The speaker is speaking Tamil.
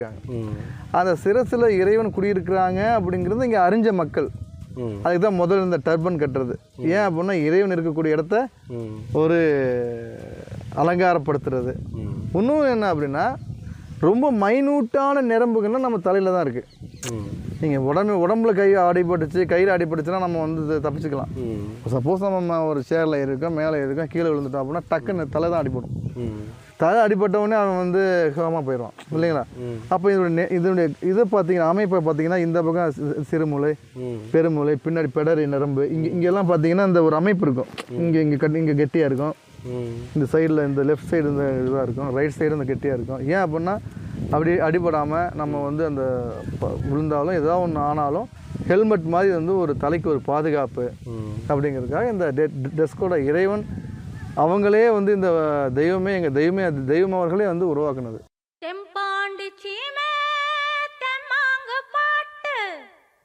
ம் அந்த சிரசில் இறைவன் குடியிருக்கிறாங்க அப்படிங்கிறது இங்கே அறிஞ்ச மக்கள் ம் அதுக்கு தான் முதல்ல இந்த டர்பன் கட்டுறது ஏன் அப்படின்னா இறைவன் இருக்கக்கூடிய இடத்த ம் ஒரு அலங்காரப்படுத்துறது ம் இன்னும் என்ன அப்படின்னா ரொம்ப மைனூட்டான நரம்புகள்லாம் நம்ம தலையில் தான் இருக்குது ம் நீங்கள் உடம்பு உடம்புல கை அடிபட்டுச்சு கையில் அடிபட்டுச்சுன்னா நம்ம வந்து இது தப்பிச்சுக்கலாம் ம் சப்போஸ் நம்ம ஒரு சேரில் இருக்கோம் மேலே இருக்கோம் கீழே விழுந்துட்டோம் அப்படின்னா டக்குன்னு தலை தான் அடிபடும் ம் தலை அடிபட்ட உடனே அவன் வந்து சுகமாக போயிடுவான் இல்லைங்களா அப்போ இதோட நெ- இதனுடைய இதை பார்த்தீங்கன்னா அமைப்பை பார்த்தீங்கன்னா இந்த பக்கம் சி- சிறுமூளை ம் பெருமூளை பின்னாடி பெடரி நரம்பு இங்கே இங்கெல்லாம் பார்த்தீங்கன்னா இந்த ஒரு அமைப்பு இருக்கும் இங்கே இங்கே கட்டி இங்கே கெட்டியாக இருக்கும் ம் இந்த சைடில் இந்த லெஃப்ட் சைடு இந்த இதாக இருக்கும் ரைட் சைடு இந்த கெட்டியாக இருக்கும் ஏன் அப்படின்னா அப்படி அடிபடாமல் நம்ம வந்து அந்த ப- விழுந்தாலும் ஏதாவது ஒன்று ஆனாலும் ஹெல்மெட் மாதிரி வந்து ஒரு தலைக்கு ஒரு பாதுகாப்பு ம் அப்படிங்கிறதுக்காக இந்த டெ டெஸ்கோட இறைவன் அவங்களே வந்து இந்த தெய்வமே எங்கள் தெய்வமே அது தெய்வம் அவர்களே வந்து உருவாக்குனது